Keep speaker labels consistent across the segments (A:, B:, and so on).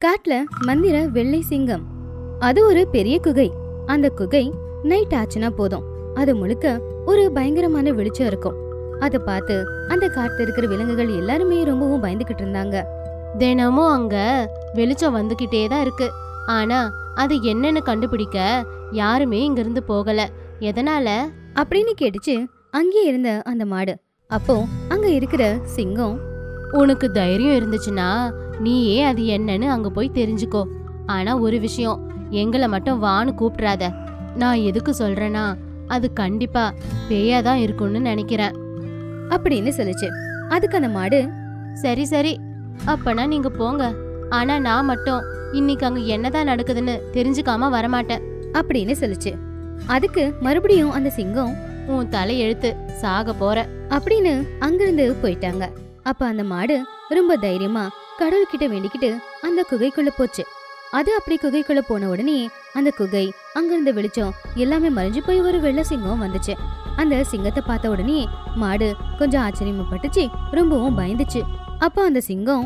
A: காட்டுல மந்திர வெள்ளை சிங்கம் அது ஒரு பெரிய குகை அந்த குகை நைட் ஆச்சுன்னா போதும் அது முழுக்க ஒரு பயங்கரமான வெளிச்சம் இருக்கும் அதை பார்த்து அந்த காட்டுல இருக்கிற விலங்குகள் எல்லாருமே ரொம்பவும் பயந்துகிட்டு இருந்தாங்க
B: தினமும் அங்க வெளிச்சம் வந்துகிட்டே தான் இருக்கு ஆனா அது என்னன்னு கண்டுபிடிக்க யாருமே இங்கிருந்து போகல எதனால
A: அப்படின்னு கேட்டுச்சு அங்கேயே இருந்த அந்த மாடு அப்போ அங்க இருக்கிற சிங்கம்
B: உனக்கு தைரியம் இருந்துச்சுன்னா நீயே அது என்னன்னு அங்க போய் தெரிஞ்சுக்கோ ஆனா ஒரு விஷயம் எங்களை மட்டும் வான்னு கூப்பிட்றாத நான் எதுக்கு சொல்றேன்னா அது கண்டிப்பா பேயா தான் இருக்கும்னு நினைக்கிறேன்
A: அப்படின்னு சொல்லுச்சு அதுக்கு அந்த மாடு
B: சரி சரி அப்பனா நீங்க போங்க ஆனா நான் மட்டும் இன்னைக்கு அங்க என்னதான் நடக்குதுன்னு தெரிஞ்சுக்காம வரமாட்டேன்
A: அப்படின்னு சொல்லுச்சு அதுக்கு மறுபடியும் அந்த சிங்கம்
B: உன் தலை எழுத்து சாக போற
A: அப்படின்னு அங்கிருந்து போயிட்டாங்க அப்ப அந்த மாடு ரொம்ப தைரியமா கடவுள்கிட்ட வேண்டிக்கிட்டு அந்த குகைக்குள்ள போச்சு அது அப்படி குகைக்குள்ள போன உடனே அந்த குகை அங்கிருந்த வெளிச்சம் எல்லாமே மறைஞ்சு போய் ஒரு வெள்ளை சிங்கம் வந்துச்சு அந்த சிங்கத்தை பார்த்த உடனே மாடு கொஞ்சம் ஆச்சரியப்பட்டுச்சு ரொம்பவும் பயந்துச்சு அப்போ அந்த சிங்கம்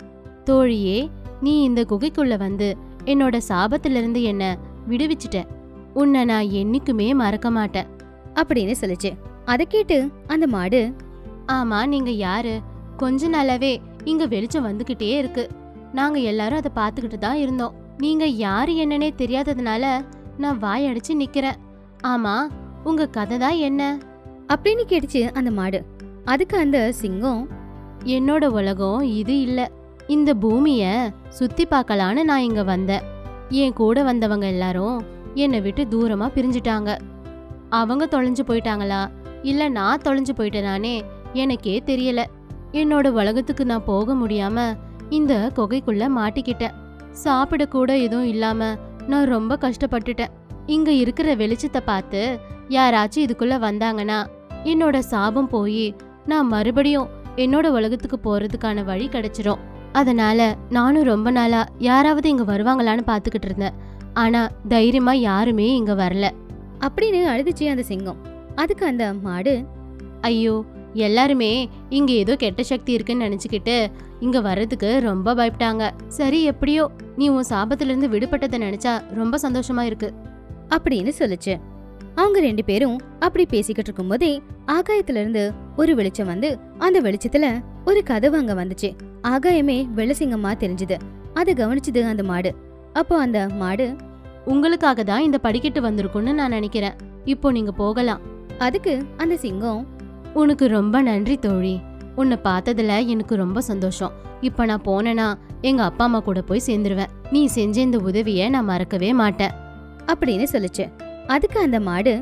B: தோழியே நீ இந்த குகைக்குள்ள வந்து என்னோட சாபத்திலிருந்து என்ன விடுவிச்சிட்ட உன்னை நான் என்னைக்குமே மறக்க மாட்டேன்
A: அப்படின்னு சொல்லுச்சு அதை கேட்டு அந்த மாடு
B: ஆமா நீங்க யாரு கொஞ்ச நாளாவே இங்க வெளிச்சம் வந்துகிட்டே இருக்கு நாங்க எல்லாரும் அதை பார்த்துக்கிட்டு தான் இருந்தோம் நீங்க யாரு என்னன்னே தெரியாததுனால நான் வாயடிச்சு நிக்கிறேன் ஆமா உங்க கதை தான் என்ன
A: அப்படின்னு கேட்டுச்சு அந்த மாடு அதுக்கு அந்த சிங்கம்
B: என்னோட உலகம் இது இல்ல இந்த பூமிய சுத்தி பார்க்கலான்னு நான் இங்க வந்தேன் என் கூட வந்தவங்க எல்லாரும் என்னை விட்டு தூரமா பிரிஞ்சுட்டாங்க அவங்க தொலைஞ்சு போயிட்டாங்களா இல்ல நான் தொலைஞ்சு போயிட்டேனானே எனக்கே தெரியல என்னோட உலகத்துக்கு நான் போக முடியாம இந்த குகைக்குள்ள மாட்டிக்கிட்டேன் சாப்பிட கூட எதுவும் இல்லாம நான் ரொம்ப கஷ்டப்பட்டுட்டேன் இங்க இருக்கிற வெளிச்சத்தை பார்த்து யாராச்சும் இதுக்குள்ள வந்தாங்கன்னா என்னோட சாபம் போய் நான் மறுபடியும் என்னோட உலகத்துக்கு போறதுக்கான வழி கிடைச்சிரும் அதனால நானும் ரொம்ப நாளா யாராவது இங்க வருவாங்களான்னு பாத்துக்கிட்டு இருந்தேன் ஆனா தைரியமா யாருமே இங்க வரல
A: அப்படின்னு அழுதுச்சு அந்த சிங்கம் அதுக்கு அந்த மாடு
B: ஐயோ எல்லாருமே இங்க ஏதோ கெட்ட சக்தி இருக்குன்னு நினைச்சுக்கிட்டு இங்க வர்றதுக்கு ரொம்ப பயப்பட்டாங்க சரி எப்படியோ நீ உன் சாபத்துல இருந்து விடுபட்டதை நினைச்சா ரொம்ப சந்தோஷமா இருக்கு
A: அப்படின்னு சொல்லுச்சு அவங்க ரெண்டு பேரும் அப்படி பேசிக்கிட்டு இருக்கும்போதே ஆகாயத்துல இருந்து ஒரு வெளிச்சம் வந்து அந்த வெளிச்சத்துல ஒரு கதவு அங்க வந்துச்சு ஆகாயமே வெள்ளசிங்கமா தெரிஞ்சது அதை கவனிச்சுது அந்த மாடு அப்போ அந்த மாடு
B: உங்களுக்காக தான் இந்த படிக்கட்டு வந்திருக்கும்னு நான் நினைக்கிறேன் இப்போ நீங்க போகலாம்
A: அதுக்கு அந்த சிங்கம்
B: உனக்கு ரொம்ப நன்றி தோழி உன்னை பார்த்ததுல எனக்கு ரொம்ப சந்தோஷம் இப்ப நான் போனேனா எங்க அப்பா அம்மா கூட போய் சேர்ந்துருவேன் நீ செஞ்ச இந்த உதவிய நான் மறக்கவே மாட்டேன்
A: அப்படின்னு சொல்லுச்சு அதுக்கு அந்த மாடு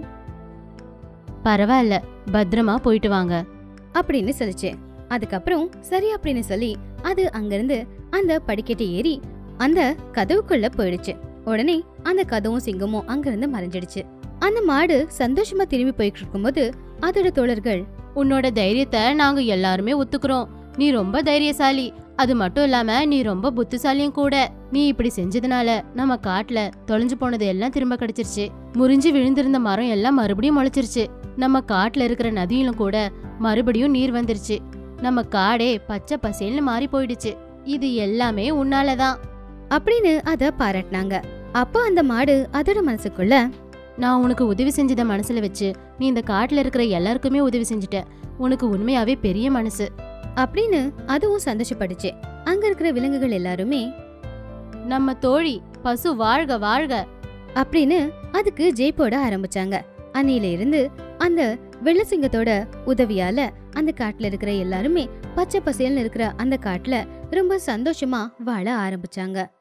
B: பரவாயில்ல பத்திரமா போயிட்டு வாங்க
A: அப்படின்னு சொல்லுச்சு அதுக்கப்புறம் சரி அப்படின்னு சொல்லி அது அங்கிருந்து அந்த படிக்கட்டை ஏறி அந்த கதவுக்குள்ள போயிடுச்சு உடனே அந்த கதவும் சிங்கமும் அங்கிருந்து மறைஞ்சிடுச்சு அந்த மாடு சந்தோஷமா திரும்பி போயிட்டு இருக்கும்போது அதோட தோழர்கள்
B: உன்னோட தைரியத்தை நாங்க எல்லாருமே ஒத்துக்கிறோம் நீ ரொம்ப தைரியசாலி அது மட்டும் இல்லாம நீ ரொம்ப புத்திசாலியும் கூட நீ இப்படி செஞ்சதுனால நம்ம காட்டுல தொலைஞ்சு போனது எல்லாம் திரும்ப கிடைச்சிருச்சு முறிஞ்சு விழுந்திருந்த மரம் எல்லாம் மறுபடியும் முளைச்சிருச்சு நம்ம காட்டுல இருக்கிற நதியிலும் கூட மறுபடியும் நீர் வந்துருச்சு நம்ம காடே பச்சை பசேல்னு மாறி போயிடுச்சு இது எல்லாமே உன்னாலதான்
A: அப்படின்னு அத பாராட்டினாங்க அப்போ அந்த மாடு அதோட மனசுக்குள்ள
B: நான் உனக்கு உதவி செஞ்சத மனசுல வச்சு நீ இந்த காட்டுல இருக்கிற எல்லாருக்குமே உதவி செஞ்சுட்ட உனக்கு உண்மையாவே பெரிய மனசு
A: அப்படின்னு அதுவும் சந்தோஷப்பட்டுச்சு அங்க இருக்கிற விலங்குகள் எல்லாருமே
B: நம்ம தோழி பசு வாழ்க வாழ்க
A: அப்படின்னு அதுக்கு ஜெய் போட ஆரம்பிச்சாங்க அன்னையில இருந்து அந்த வெள்ளசிங்கத்தோட உதவியால அந்த காட்டுல இருக்கிற எல்லாருமே பச்சை பசேல்னு இருக்கிற அந்த காட்டுல ரொம்ப சந்தோஷமா வாழ ஆரம்பிச்சாங்க